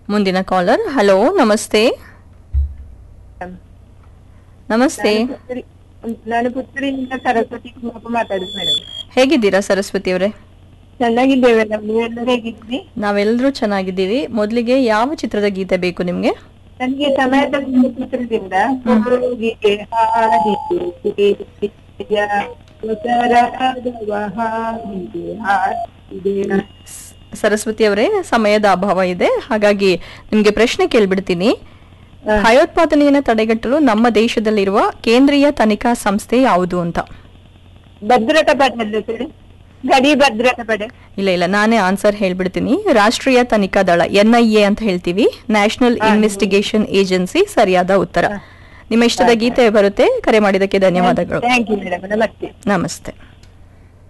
ಮುಂದಿನ collar hello ನಮಸ್ತೆ ನಮಸ್ತೆ ನಾನು ಪುತ್ತೂರಿನಿಂದ ಸರಸ್ವತಿ ಕುಮಾರಪ್ಪ ಮಾತಾಡುದು ಮೇಡಮ್ ಹೇಗಿದ್ದೀರಾ ಸರಸ್ವತಿ ಅವರೇ ಚೆನ್ನಾಗಿದ್ದೇವೆ ಮೇಡಮ್ ನೀವೆಲ್ಲರೂ ಹೇಗಿದ್ರಿ ನಾವೆಲ್ಲರೂ ಚೆನ್ನಾಗಿದ್ದೀವಿ ಮೊದಲಿಗೆ ಯಾವ ಚಿತ್ರದ ಗೀತೆ ಬೇಕು ನಿಮಗೆ ನನಗೆ ಸಮಯದ ಚಿತ್ರದಿಂದ ಹೋಗಿಗೆ ಹಾಡಿದೆ ಉತ್ತರಾದವ ಹಾಡಿದೆ ಹಾಡಿದೆ ಸರಸ್ವತಿ ಅವರೇ ಸಮಯದ ಅಭಾವ ಇದೆ ಹಾಗಾಗಿ ನಿಮಗೆ ಪ್ರಶ್ನೆ ಕೇಳ್ಬಿಡ್ತೀನಿ ಭಯೋತ್ಪಾದನೆಯನ್ನು ತಡೆಗಟ್ಟಲು ನಮ್ಮ ದೇಶದಲ್ಲಿರುವ ಕೇಂದ್ರೀಯ ತನಿಖಾ ಸಂಸ್ಥೆ ಯಾವುದು ಅಂತ ಭದ್ರತಾ ಪಡೆ ಅಲ್ಲ ಸರ್ ಗಡಿ ಭದ್ರತಾ ಪಡೆ ಇಲ್ಲ ಇಲ್ಲ ನಾನೇ ಆನ್ಸರ್ ಹೇಳ್ಬಿಡ್ತೀನಿ ರಾಷ್ಟ್ರೀಯ ತನಿಖಾ ದಳ ಎನ್ ಐ ಎ ಅಂತ ಹೇಳ್ತೀವಿ ನ್ಯಾಷನಲ್ ಇನ್ವೆಸ್ಟಿಗೇಷನ್ ಏಜೆನ್ಸಿ ಸರಿಯಾದ ಉತ್ತರ ನಿಮ್ಮ ಇಷ್ಟದ ಗೀತೆ ಬರುತ್ತೆ ಕರೆ ಮಾಡಿದ್ದಕ್ಕೆ ಧನ್ಯವಾದಗಳು ಥ್ಯಾಂಕ್ ಯು ಮೇಡಮ್ ನಮಸ್ತೆ ನಮಸ್ತೆ